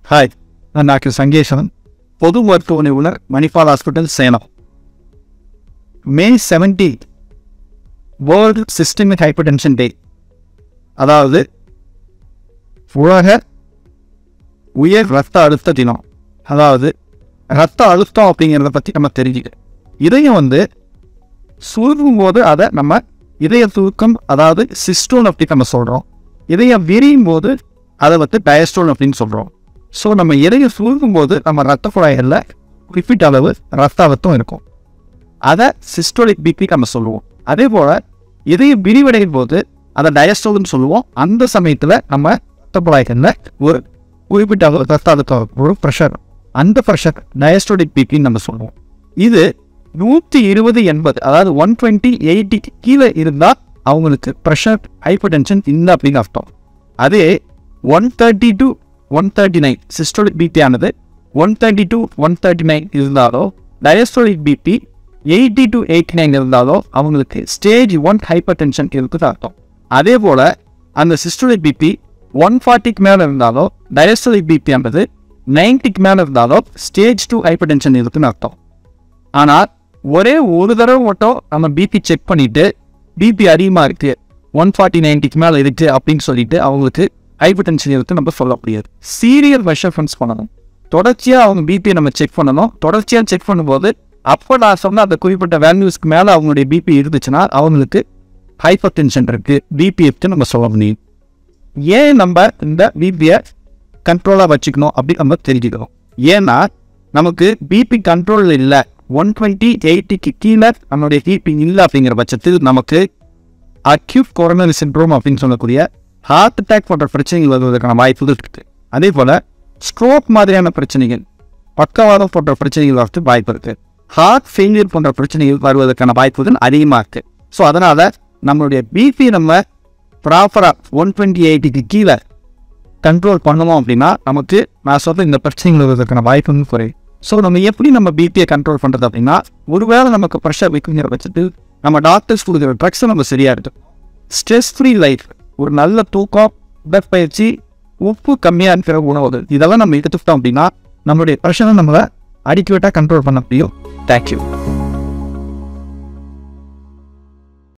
hi நான் doctor சங்கேஸ்வரன் பொது மருத்துவ நிபுணர் Manipal hospital Salem May seventeen world systemic hypertension day அதாவது உலக உயர் ரத்த அழுத்த தினம் அதாவது ரத்த அழுத்தம் அப்படிங்கிறத பற்றி நம்ம தெரிஞ்சுக்க இதயம் வந்து சுருங்கும் போது அதை நம்ம இதய சுருக்கம் அதாவது சிஸ்டோன் அப்படி நம்ம சொல்கிறோம் இதயம் விரியும் போது அதை வந்து டயஸ்டோன் அப்படின்னு சொல்கிறோம் ஸோ நம்ம இதயம் சுருங்கும் போது நம்ம ரத்த குழாய்களில் குறிப்பிட்ட அளவு ரத்த அழுத்தம் இருக்கும் அதை சிஸ்டோலிக் பிபி நம்ம சொல்லுவோம் அதே போல் இதயம் விரிவடையும் போது அதை டயஸ்டோல்னு சொல்லுவோம் அந்த சமயத்தில் நம்ம ரத்த குழாய்களில் ஒரு குறிப்பிட்ட அளவு ரத்த அழுத்தம் இருக்கும், ஒரு ப்ரெஷர் அந்த ப்ரெஷர் டயஸ்டோலிக் பிபின்னு நம்ம சொல்லுவோம் இது நூற்றி இருபது எண்பது அதாவது ஒன் டுவெண்ட்டி எயிட்டிக்கு கீழே இருந்தால் அவங்களுக்கு ப்ரெஷர் ஹைப்பர் டென்ஷன் இல்லை அப்படின்னு அர்த்தம் அதே one thirty to one thirty nine systolic BP ஆனது one thirty to one thirty nine இருந்தாலோ diastolic BP eighty to eighty nine இருந்தாலோ அவங்களுக்கு ஸ்டேஜ் ஒன் ஹைப்பர் டென்ஷன் இருக்குது அர்த்தம் அதே போல் அந்த சிஸ்டோலிக் பிபி ஒன் ஃபார்ட்டிக்கு மேலே இருந்தாலோ டயஸ்டோலிக் பிபி ஆனது நைன்ட்டிக்கு மேலே இருந்தாலோ ஸ்டேஜ் டூ ஹைப்பர் டென்ஷன் இருக்குன்னு அர்த்தம் ஆனால் ஒரே ஒரு தடவை மட்டும் நம்ம பிபி செக் பண்ணிட்டு பிபி அதிகமாக இருக்கு ஒன் ஃபார்ட்டி நைன்ட்டிக்கு மேலே இருக்கு அப்படின்னு சொல்லிட்டு அவங்களுக்கு ஹைப்பர் டென்ஷன் இருக்கு நம்ம சொல்ல முடியாது சீரியல் மெஷர்மெண்ட்ஸ் பண்ணணும் தொடர்ச்சியாக அவங்க பிபியை நம்ம செக் பண்ணணும் தொடர்ச்சியாக செக் பண்ணும்போது அப்போ நான் சொன்ன அந்த குறிப்பிட்ட வேல்யூஸ்க்கு மேலே அவங்களுடைய பிபி இருந்துச்சுன்னா அவங்களுக்கு ஹைப்பர் டென்ஷன் இருக்கு பிபி இருக்கு நம்ம சொல்ல முடியும் ஏன் நம்ம இந்த பிபியை கண்ட்ரோலாக வச்சுக்கணும் அப்படின்னு நம்ம தெரிஞ்சுக்கிறோம் ஏன்னா நமக்கு பிபி கண்ட்ரோலில் இல்லை ஒன் டுவெண்ட்டி எயிட்டிக்கு கீழே நம்மளுடைய பிபி இல்லை அப்படிங்கிற பட்சத்தில் நமக்கு அக்யூட் கொரோனரி சிண்ட்ரோம் அப்படின்னு சொல்லக்கூடிய ஹார்ட் அட்டாக் போன்ற பிரச்சனைகள் வருவதற்கான வாய்ப்புகள் இருக்குது அதே போல் ஸ்ட்ரோக் மாதிரியான பிரச்சனைகள் பக்கவாதம் போன்ற பிரச்சனைகள் வரது வாய்ப்பு இருக்குது ஹார்ட் ஃபெயிலியர் போன்ற பிரச்சனைகள் வருவதற்கான வாய்ப்புகள் அதிகமாக இருக்குது ஸோ அதனால் நம்மளுடைய பிபி நம்ம ப்ராப்பராக ஒன் டுவெண்ட்டி எயிட்டிக்கு கீழே கண்ட்ரோல் பண்ணணும் அப்படின்னா நமக்கு நான் சொல்ற இந்த பிரச்சனைகள் வருவதற்கான வாய்ப்புகள் குறையும் ஸோ நம்ம எப்படி நம்ம பிபியை கண்ட்ரோல் பண்ணுறது அப்படின்னா ஒருவேளை நமக்கு ப்ரெஷர் வைக்குங்கிற பட்சத்தில் நம்ம டாக்டர்ஸ் கொடுக்குற ட்ரக்ஸை நம்ம சரியாக எடுத்துக்கணும் ஸ்ட்ரெஸ் ஃப்ரீ லைஃப் ஒரு நல்ல தூக்கம் உடற்பயிற்சி உப்பு கம்மியாக இருக்கிற உணவுகள் இதெல்லாம் நம்ம எடுத்துக்கிட்டோம் அப்படின்னா நம்மளுடைய ப்ரெஷரை நம்மளை அடிக்குவேட்டாக கண்ட்ரோல் பண்ண முடியும் தேங்க்யூ